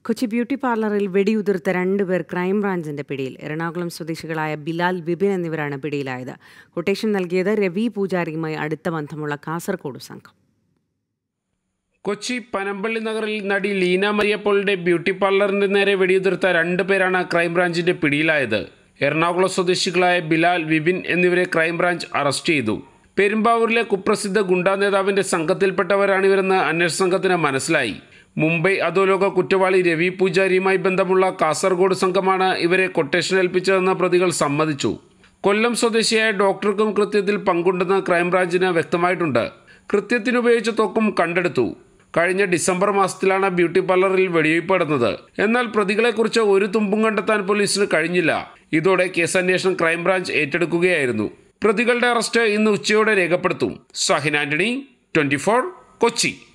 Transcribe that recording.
Kochi beauty പാർലറിൽ വെടിയുതിർത്ത രണ്ടുപേർ ക്രൈംബ്രാഞ്ചിന്റെ പിടിയിൽ എറണാകുളം സ്വദേശികളായ ബിലാൽ വിപിൻ എന്നിവരാണ് പിടിയിലായത് കൊട്ടേഷൻ നൽകിയത് രവി പൂജാരിയുമായി അടുത്ത ബന്ധമുള്ള കാസർഗോഡ് സംഘം കൊച്ചി പനമ്പള്ളി നഗറിൽ നടി ലീന മരിയപ്പോളിന്റെ ബ്യൂട്ടി പാർലറിന്റെ നേരെ വെടിയുതിർത്ത രണ്ടുപേരാണ് ക്രൈംബ്രാഞ്ചിന്റെ പിടിയിലായത് എറണാകുളം സ്വദേശികളായ ബിലാൽ വിപിൻ എന്നിവരെ ക്രൈംബ്രാഞ്ച് അറസ്റ്റ് ചെയ്തു പെരുമ്പാവൂരിലെ കുപ്രസിദ്ധ ഗുണ്ടാ നേതാവിന്റെ സംഘത്തിൽപ്പെട്ടവരാണിവരെന്ന് അന്വേഷണ സംഘത്തിന് മനസ്സിലായി മുംബൈ അധോലോക കുറ്റവാളി രവി പൂജാരിയുമായി ബന്ധമുള്ള കാസർഗോഡ് സംഘമാണ് ഇവരെ കൊട്ടേഷൻ ഏൽപ്പിച്ചതെന്ന് പ്രതികൾ സമ്മതിച്ചു കൊല്ലം സ്വദേശിയായ ഡോക്ടർക്കും കൃത്യത്തിൽ പങ്കുണ്ടെന്ന് ക്രൈംബ്രാഞ്ചിന് വ്യക്തമായിട്ടുണ്ട് കൃത്യത്തിനുപയോഗിച്ച തോക്കും കണ്ടെടുത്തു കഴിഞ്ഞ ഡിസംബർ മാസത്തിലാണ് ബ്യൂട്ടി പാർലറിൽ വെടിവയ്പ് നടന്നത് എന്നാൽ പ്രതികളെക്കുറിച്ച് ഒരു തുമ്പും കണ്ടെത്താൻ പോലീസിന് കഴിഞ്ഞില്ല ഇതോടെ കേസന്വേഷണം ക്രൈംബ്രാഞ്ച് ഏറ്റെടുക്കുകയായിരുന്നു പ്രതികളുടെ അറസ്റ്റ് ഇന്ന് ഉച്ചയോടെ രേഖപ്പെടുത്തും ഷാഹിൻ ആന്റണി ട്വന്റി കൊച്ചി